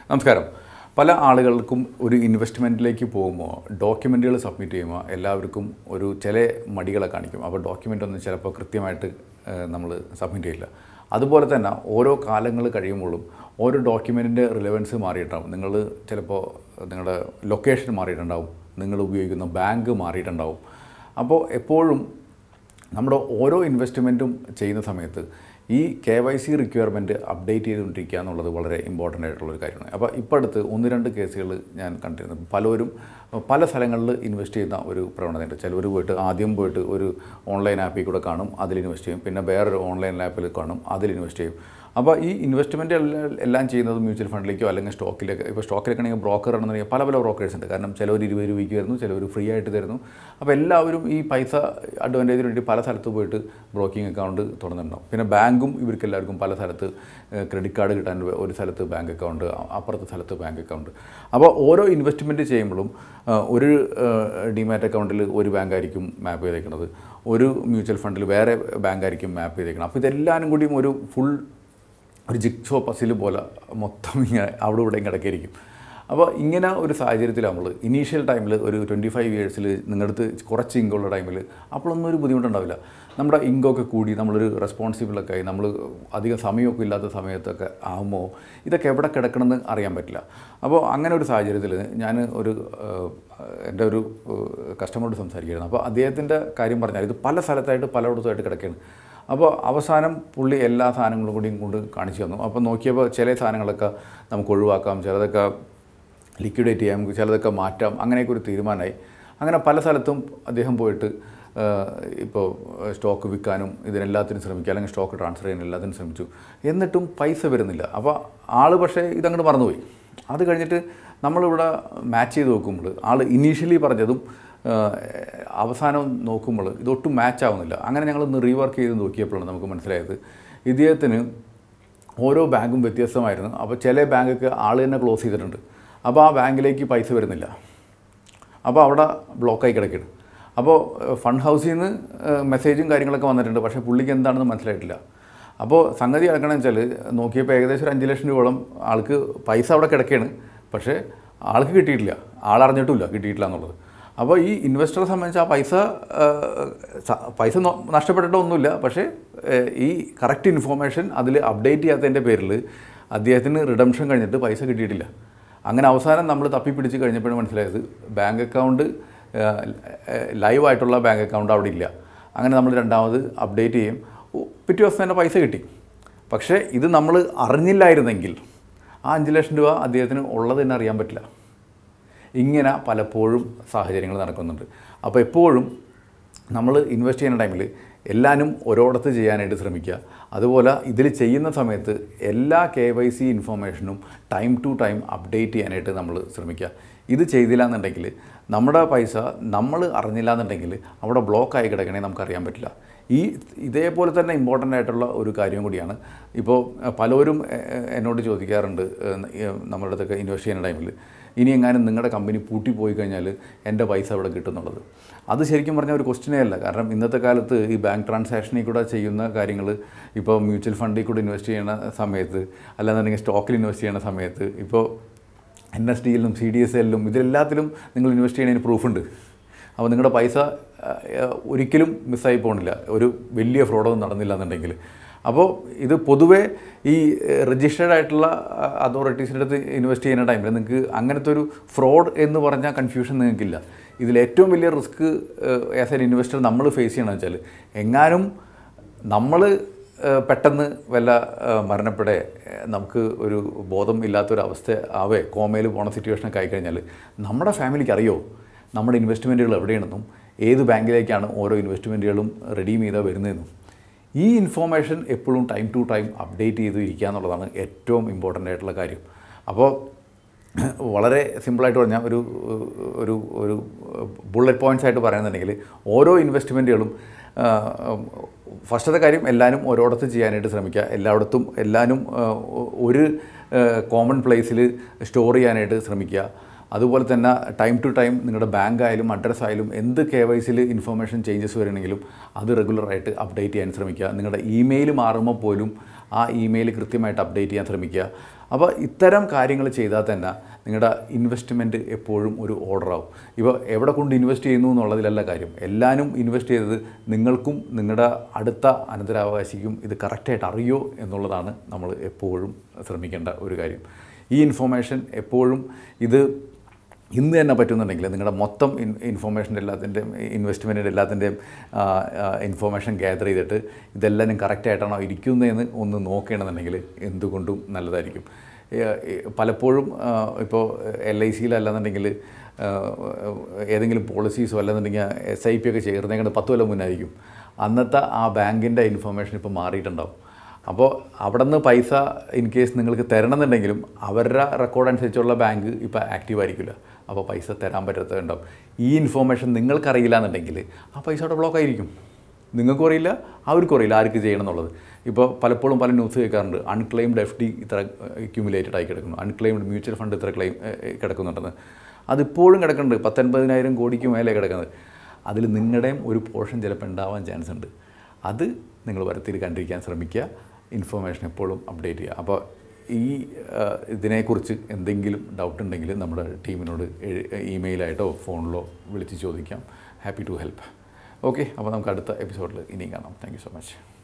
നമസ്കാരം പല ആളുകൾക്കും ഒരു ഇൻവെസ്റ്റ്മെൻറ്റിലേക്ക് പോകുമ്പോൾ ഡോക്യുമെൻറ്റുകൾ സബ്മിറ്റ് ചെയ്യുമ്പോൾ എല്ലാവർക്കും ഒരു ചില മടികളെ കാണിക്കും അപ്പോൾ ഡോക്യുമെൻ്റ് ഒന്നും ചിലപ്പോൾ കൃത്യമായിട്ട് നമ്മൾ സബ്മിറ്റ് ചെയ്യില്ല അതുപോലെ തന്നെ ഓരോ കാലങ്ങൾ കഴിയുമ്പോഴും ഓരോ ഡോക്യുമെൻറ്റിൻ്റെ റിലവൻസ് മാറിയിട്ടുണ്ടാവും നിങ്ങൾ ചിലപ്പോൾ നിങ്ങളുടെ ലൊക്കേഷൻ മാറിയിട്ടുണ്ടാവും നിങ്ങൾ ഉപയോഗിക്കുന്ന ബാങ്ക് മാറിയിട്ടുണ്ടാവും അപ്പോൾ എപ്പോഴും നമ്മുടെ ഓരോ ഇൻവെസ്റ്റ്മെൻറ്റും ചെയ്യുന്ന സമയത്ത് ഈ K Y C requirement update ചെയ്തുകൊണ്ടിരിക്കുക എന്നുള്ളത് വളരെ ഇമ്പോർട്ടൻ്റ് ആയിട്ടുള്ളൊരു കാര്യമാണ് അപ്പോൾ ഇപ്പോൾ അടുത്ത് ഒന്ന് രണ്ട് കേസുകൾ ഞാൻ കണ്ടിരുന്നു പലരും പല സ്ഥലങ്ങളിൽ ഇൻവെസ്റ്റ് ചെയ്യുന്ന ഒരു പ്രവണതയുണ്ട് ചിലവർ പോയിട്ട് ആദ്യം പോയിട്ട് ഒരു ഓൺലൈൻ ആപ്പിൽ കൂടെ കാണും അതിൽ ഇൻവെസ്റ്റ് ചെയ്യും പിന്നെ വേറൊരു ഓൺലൈൻ ആപ്പിൽ കാണും അതിൽ ഇൻവെസ്റ്റ് ചെയ്യും അപ്പോൾ ഈ ഇൻവെസ്റ്റ്മെൻറ്റ് എല്ലാം ചെയ്യുന്നത് മ്യൂച്വൽ ഫണ്ടിലേക്കോ അല്ലെങ്കിൽ സ്റ്റോക്കിലേക്ക് ഇപ്പോൾ സ്റ്റോക്കിലൊക്കെ ആണെങ്കിൽ ബ്രോക്കർ ആണെന്നുണ്ടെങ്കിൽ പല പല ബ്രോക്കേഴ്സ് ഉണ്ട് കാരണം ചിലവർ ഇരുപത് രൂപയ്ക്ക് തരുന്നു ചിലവർ ഫ്രീ ആയിട്ട് തരുന്നു അപ്പോൾ എല്ലാവരും ഈ പൈസ അഡ്വാൻറ്റേജിന് വേണ്ടി പല സ്ഥലത്ത് പോയിട്ട് ബ്രോക്കിംഗ് അക്കൗണ്ട് തുറന്നിട്ടുണ്ടാവും പിന്നെ ബാങ്കും ഇവർക്ക് എല്ലാവർക്കും പല സ്ഥലത്ത് ക്രെഡിറ്റ് കാർഡ് കിട്ടാൻ ഒരു സ്ഥലത്ത് ബാങ്ക് അക്കൗണ്ട് അപ്പുറത്തെ സ്ഥലത്ത് ബാങ്ക് അക്കൗണ്ട് അപ്പോൾ ഓരോ ഇൻവെസ്റ്റ്മെൻറ്റ് ചെയ്യുമ്പോഴും ഒരു ഡിമാറ്റ് അക്കൗണ്ടിൽ ഒരു ബാങ്കായിരിക്കും മാപ്പ് ചെയ്തേക്കുന്നത് ഒരു മ്യൂച്വൽ ഫണ്ടിൽ വേറെ ബാങ്കായിരിക്കും മാപ്പ് ചെയ്തേക്കുന്നത് അപ്പോൾ ഇതെല്ലാവരും കൂടിയും ഒരു ഫുൾ ഒരു ജിക്സോ പസിൽ പോലെ മൊത്തം ഇങ്ങനെ അവിടെ ഇവിടെ കിടക്കിയിരിക്കും അപ്പോൾ ഇങ്ങനെ ഒരു സാഹചര്യത്തിൽ നമ്മൾ ഇനീഷ്യൽ ടൈമിൽ ഒരു ട്വൻറ്റി ഫൈവ് ഇയേഴ്സിൽ നിങ്ങളുടെ അടുത്ത് കുറച്ച് ഇങ്കുള്ള ടൈമിൽ അപ്പോഴൊന്നും ഒരു ബുദ്ധിമുട്ടുണ്ടാവില്ല നമ്മുടെ ഇങ്കൊക്കെ കൂടി നമ്മളൊരു റെസ്പോൺസിബിളൊക്കെ ആയി നമ്മൾ അധികം സമയമൊക്കെ ഇല്ലാത്ത സമയത്തൊക്കെ ആകുമ്പോൾ ഇതൊക്കെ എവിടെ കിടക്കണമെന്ന് അറിയാൻ പറ്റില്ല അപ്പോൾ അങ്ങനെ ഒരു സാഹചര്യത്തിൽ ഞാൻ ഒരു എൻ്റെ ഒരു കസ്റ്റമറോട് സംസാരിക്കുകയായിരുന്നു അപ്പോൾ അദ്ദേഹത്തിൻ്റെ കാര്യം പറഞ്ഞാൽ ഇത് പല സ്ഥലത്തായിട്ട് പലയിടത്തുമായിട്ട് കിടക്കുകയാണ് അപ്പോൾ അവസാനം പുള്ളി എല്ലാ സാധനങ്ങളും കൂടിയും കൊണ്ട് കാണിച്ചു തന്നു അപ്പോൾ നോക്കിയപ്പോൾ ചില സാധനങ്ങളൊക്കെ നമുക്ക് ഒഴിവാക്കാം ചിലതൊക്കെ ലിക്വിഡേറ്റ് ചെയ്യാം ചിലതൊക്കെ മാറ്റാം അങ്ങനെയൊക്കെ ഒരു തീരുമാനമായി അങ്ങനെ പല സ്ഥലത്തും അദ്ദേഹം പോയിട്ട് ഇപ്പോൾ സ്റ്റോക്ക് വിൽക്കാനും ഇതിനെല്ലാത്തിനും ശ്രമിക്കുക അല്ലെങ്കിൽ സ്റ്റോക്ക് ട്രാൻസ്ഫർ ചെയ്യാൻ എല്ലാത്തിനും ശ്രമിച്ചു എന്നിട്ടും പൈസ വരുന്നില്ല അപ്പോൾ ആൾ പക്ഷേ ഇതങ്ങോട്ട് മറന്നുപോയി അത് കഴിഞ്ഞിട്ട് നമ്മളിവിടെ മാച്ച് ചെയ്ത് നോക്കുമ്പോൾ ആൾ ഇനീഷ്യലി പറഞ്ഞതും അവസാനം നോക്കുമ്പോൾ ഇതൊട്ടും മാച്ച് ആവുന്നില്ല അങ്ങനെ ഞങ്ങളൊന്ന് റീവർക്ക് ചെയ്ത് നോക്കിയപ്പോഴാണ് നമുക്ക് മനസ്സിലായത് ഇദ്ദേഹത്തിന് ഓരോ ബാങ്കും വ്യത്യസ്തമായിരുന്നു അപ്പോൾ ചില ബാങ്കൊക്കെ ആൾ തന്നെ ക്ലോസ് ചെയ്തിട്ടുണ്ട് അപ്പോൾ ആ ബാങ്കിലേക്ക് പൈസ വരുന്നില്ല അപ്പോൾ അവിടെ ബ്ലോക്കായി കിടക്കുകയാണ് അപ്പോൾ ഫണ്ട് ഹൗസിൽ നിന്ന് മെസ്സേജും കാര്യങ്ങളൊക്കെ വന്നിട്ടുണ്ട് പക്ഷേ പുള്ളിക്ക് എന്താണെന്ന് മനസ്സിലായിട്ടില്ല അപ്പോൾ സംഗതി കിടക്കണമെന്ന് വെച്ചാൽ നോക്കിയപ്പോൾ ഏകദേശം ഒരു അഞ്ച് ലക്ഷം രൂപയോളം ആൾക്ക് പൈസ അവിടെ കിടക്കുകയാണ് പക്ഷേ ആൾക്ക് കിട്ടിയിട്ടില്ല ആളറിഞ്ഞിട്ടില്ല കിട്ടിയിട്ടില്ല എന്നുള്ളത് അപ്പോൾ ഈ ഇൻവെസ്റ്ററെ സംബന്ധിച്ച് ആ പൈസ പൈസ നഷ്ടപ്പെട്ടിട്ടൊന്നുമില്ല പക്ഷേ ഈ കറക്റ്റ് ഇൻഫോർമേഷൻ അതിൽ അപ്ഡേറ്റ് ചെയ്യാത്തതിൻ്റെ പേരിൽ അദ്ദേഹത്തിന് റിഡംഷൻ കഴിഞ്ഞിട്ട് പൈസ കിട്ടിയിട്ടില്ല അങ്ങനെ അവസാനം നമ്മൾ തപ്പിപ്പിടിച്ച് കഴിഞ്ഞപ്പോഴും മനസ്സിലായത് ബാങ്ക് അക്കൗണ്ട് ലൈവായിട്ടുള്ള ബാങ്ക് അക്കൗണ്ട് അവിടെ ഇല്ല അങ്ങനെ നമ്മൾ രണ്ടാമത് അപ്ഡേറ്റ് ചെയ്യും പിറ്റേ ദിവസം തന്നെ പൈസ കിട്ടി പക്ഷേ ഇത് നമ്മൾ അറിഞ്ഞില്ലായിരുന്നെങ്കിൽ ആ അഞ്ച് ലക്ഷം രൂപ അദ്ദേഹത്തിന് ഉള്ളത് തന്നെ അറിയാൻ പറ്റില്ല ഇങ്ങനെ പലപ്പോഴും സാഹചര്യങ്ങൾ നടക്കുന്നുണ്ട് അപ്പോൾ എപ്പോഴും നമ്മൾ ഇൻവെസ്റ്റ് ചെയ്യുന്ന ടൈമിൽ എല്ലാവരും ഓരോടത്ത് ചെയ്യാനായിട്ട് ശ്രമിക്കുക അതുപോലെ ഇതിൽ ചെയ്യുന്ന സമയത്ത് എല്ലാ കെ വൈ സി ഇൻഫോർമേഷനും ടൈം ടു ടൈം അപ്ഡേറ്റ് ചെയ്യാനായിട്ട് നമ്മൾ ശ്രമിക്കുക ഇത് ചെയ്തില്ല എന്നുണ്ടെങ്കിൽ നമ്മുടെ പൈസ നമ്മൾ അറിഞ്ഞില്ല എന്നുണ്ടെങ്കിൽ അവിടെ ബ്ലോക്ക് ആയി കിടക്കണേ നമുക്കറിയാൻ പറ്റില്ല ഈ ഇതേപോലെ തന്നെ ഇമ്പോർട്ടൻ്റ് ആയിട്ടുള്ള ഒരു കാര്യം കൂടിയാണ് ഇപ്പോൾ പലരും എന്നോട് ചോദിക്കാറുണ്ട് നമ്മുടെ അടുത്തൊക്കെ ഇൻവെസ്റ്റ് ചെയ്യുന്ന ടൈമിൽ ഇനി എങ്ങാനും നിങ്ങളുടെ കമ്പനി പൂട്ടിപ്പോയി കഴിഞ്ഞാൽ എൻ്റെ പൈസ അവിടെ കിട്ടുന്നുള്ളത് അത് ശരിക്കും പറഞ്ഞാൽ ഒരു ക്വസ്റ്റ്യനേ അല്ല കാരണം ഇന്നത്തെ കാലത്ത് ഈ ബാങ്ക് ട്രാൻസാക്ഷനിൽ കൂടെ ചെയ്യുന്ന കാര്യങ്ങൾ ഇപ്പോൾ മ്യൂച്വൽ ഫണ്ടിൽ കൂടെ ഇൻവെസ്റ്റ് ചെയ്യുന്ന സമയത്ത് അല്ലാന്നുണ്ടെങ്കിൽ സ്റ്റോക്കിൽ ഇൻവെസ്റ്റ് ചെയ്യുന്ന സമയത്ത് ഇപ്പോൾ എൻ എസ് ഡിയിലും സി ഡി എസ് എല്ലിലും ഇതിലെല്ലാത്തിലും നിങ്ങൾ ഇൻവെസ്റ്റ് ചെയ്യുന്നതിന് പ്രൂഫുണ്ട് അപ്പോൾ നിങ്ങളുടെ പൈസ ഒരിക്കലും മിസ്സായി പോകുന്നില്ല ഒരു വലിയ ഫ്രോഡൊന്നും നടന്നില്ല എന്നുണ്ടെങ്കിൽ അപ്പോൾ ഇത് പൊതുവേ ഈ രജിസ്റ്റേർഡ് ആയിട്ടുള്ള അതോറിറ്റീസിൻ്റെ അടുത്ത് ഇൻവെസ്റ്റ് ചെയ്യുന്ന ടൈമിൽ നിങ്ങൾക്ക് അങ്ങനത്തെ ഒരു ഫ്രോഡ് എന്ന് പറഞ്ഞാൽ കൺഫ്യൂഷൻ നിങ്ങൾക്കില്ല ഇതിൽ ഏറ്റവും വലിയ റിസ്ക് ആസ് എൻ ഇൻവെസ്റ്റർ നമ്മൾ ഫേസ് ചെയ്യണമെന്ന് വെച്ചാൽ എങ്ങാനും നമ്മൾ പെട്ടെന്ന് വല്ല മരണപ്പെടെ നമുക്ക് ഒരു ബോധം ഇല്ലാത്തൊരവസ്ഥ ആവേ കോമയിൽ പോണ സിറ്റുവേഷനൊക്കെ ആയിക്കഴിഞ്ഞാൽ നമ്മുടെ ഫാമിലിക്ക് അറിയോ നമ്മുടെ ഇൻവെസ്റ്റ്മെൻറ്റുകൾ എവിടെയാണെന്നും ഏത് ബാങ്കിലേക്കാണ് ഓരോ ഇൻവെസ്റ്റ്മെൻറ്റുകളും റെഡീം ചെയ്താൽ വരുന്നതെന്നും ഈ ഇൻഫോർമേഷൻ എപ്പോഴും ടൈം ടു ടൈം അപ്ഡേറ്റ് ചെയ്ത് ഇരിക്കുക എന്നുള്ളതാണ് ഏറ്റവും ഇമ്പോർട്ടൻ്റ് ആയിട്ടുള്ള കാര്യം അപ്പോൾ വളരെ സിമ്പിളായിട്ട് പറഞ്ഞാൽ ഒരു ഒരു ഒരു ബുള്ളറ്റ് പോയിൻറ്റ്സ് ആയിട്ട് പറയുന്നുണ്ടെങ്കിൽ ഓരോ ഇൻവെസ്റ്റ്മെൻറ്റുകളും ഫസ്റ്റത്തെ കാര്യം എല്ലാവരും ഓരോടത്ത് ചെയ്യാനായിട്ട് ശ്രമിക്കുക എല്ലായിടത്തും എല്ലാവരും ഒരു കോമൺ പ്ലേസിൽ സ്റ്റോർ ചെയ്യാനായിട്ട് ശ്രമിക്കുക അതുപോലെ തന്നെ ടൈം ടു ടൈം നിങ്ങളുടെ ബാങ്ക് ആയാലും അഡ്രസ്സ് ആയാലും എന്ത് കെ വൈ സിയിൽ ഇൻഫർമേഷൻ ചേഞ്ചസ് വരണമെങ്കിലും അത് റെഗുലറായിട്ട് അപ്ഡേറ്റ് ചെയ്യാൻ ശ്രമിക്കുക നിങ്ങളുടെ ഇമെയിൽ മാറുമ്പോൾ പോലും ആ ഇമെയിൽ കൃത്യമായിട്ട് അപ്ഡേറ്റ് ചെയ്യാൻ ശ്രമിക്കുക അപ്പോൾ ഇത്തരം കാര്യങ്ങൾ ചെയ്താൽ തന്നെ നിങ്ങളുടെ ഇൻവെസ്റ്റ്മെൻറ്റ് എപ്പോഴും ഒരു ഓർഡറാവും ഇപ്പോൾ എവിടെ കൊണ്ട് ഇൻവെസ്റ്റ് ചെയ്യുന്നു എന്നുള്ളതിലല്ല കാര്യം എല്ലാവരും ഇൻവെസ്റ്റ് ചെയ്തത് നിങ്ങൾക്കും നിങ്ങളുടെ അടുത്ത അനന്തരാവകാശിക്കും ഇത് കറക്റ്റായിട്ട് അറിയോ എന്നുള്ളതാണ് നമ്മൾ എപ്പോഴും ശ്രമിക്കേണ്ട ഒരു കാര്യം ഈ ഇൻഫോർമേഷൻ എപ്പോഴും ഇത് ഇന്ന് തന്നെ പറ്റുന്നുണ്ടെങ്കിൽ നിങ്ങളുടെ മൊത്തം ഇൻ ഇൻഫോർമേഷൻ്റെ എല്ലാത്തിൻ്റെയും ഇൻവെസ്റ്റ്മെൻറ്റിൻ്റെ എല്ലാത്തിൻ്റെയും ഇൻഫോർമേഷൻ ഗ്യാദർ ചെയ്തിട്ട് ഇതെല്ലാം കറക്റ്റായിട്ടാണോ ഇരിക്കുന്നതെന്ന് ഒന്ന് നോക്കുകയാണെന്നുണ്ടെങ്കിൽ എന്തുകൊണ്ടും നല്ലതായിരിക്കും ഏഹ് ഏഹ് പലപ്പോഴും ഇപ്പോൾ എൽ ഐ സിയിലല്ലെന്നുണ്ടെങ്കിൽ ഏതെങ്കിലും പോളിസീസോ അല്ലെന്നുണ്ടെങ്കിൽ എസ് ഐ പി ഒക്കെ ചേർന്നേക്കുന്നത് പത്ത് കൊല്ലം മുന്നായിരിക്കും അന്നത്തെ ആ ബാങ്കിൻ്റെ ഇൻഫർമേഷൻ ഇപ്പോൾ മാറിയിട്ടുണ്ടാവും അപ്പോൾ അവിടെ നിന്ന് പൈസ ഇൻ കേസ് നിങ്ങൾക്ക് തരണമെന്നുണ്ടെങ്കിലും അവരുടെ റെക്കോർഡ് അനുസരിച്ചുള്ള ബാങ്ക് ഇപ്പോൾ ആക്റ്റീവ് ആയിരിക്കില്ല അപ്പോൾ പൈസ തരാൻ പറ്റാത്തതുണ്ടാവും ഈ ഇൻഫോർമേഷൻ നിങ്ങൾക്കറിയില്ല എന്നുണ്ടെങ്കിൽ ആ പൈസ അവിടെ ബ്ലോക്ക് ആയിരിക്കും നിങ്ങൾക്കും അറിയില്ല അവർക്കും അറിയില്ല ആർക്ക് ചെയ്യണം എന്നുള്ളത് ഇപ്പോൾ പലപ്പോഴും പല ന്യൂസ് കേൾക്കാറുണ്ട് അൺക്ലെയിംഡ് എഫ് ഡി ഇത്ര അക്യൂമുലേറ്റഡ് ആയി കിടക്കുന്നു അൺക്ലെയിംഡ് മ്യൂച്വൽ ഫണ്ട് ഇത്ര ക്ലെയിം കിടക്കുന്നുണ്ടെന്ന് അതിപ്പോഴും കിടക്കുന്നുണ്ട് പത്തൊൻപതിനായിരം കോടിക്ക് മേലെ കിടക്കുന്നത് അതിൽ നിങ്ങളുടെയും ഒരു പോർഷൻ ചിലപ്പോൾ ഉണ്ടാവാൻ ചാൻസ് ഉണ്ട് അത് നിങ്ങൾ വരത്തിൽ കണ്ടിരിക്കാൻ ശ്രമിക്കുക ഇൻഫർമേഷൻ എപ്പോഴും അപ്ഡേറ്റ് ചെയ്യുക അപ്പോൾ ഈ ആ, ഇതിനെക്കുറിച്ച് എന്തെങ്കിലും ഡൗട്ട് ഉണ്ടെങ്കിൽ നമ്മുടെ ടീമിനോട് ഇമെയിലായിട്ടോ ഫോണിലോ വിളിച്ച് ചോദിക്കാം ഹാപ്പി ടു ഹെൽപ്പ് ഓക്കെ അപ്പോൾ നമുക്ക് അടുത്ത എപ്പിസോഡിൽ ഇനിയും കാണാം താങ്ക് യു സോ മച്ച്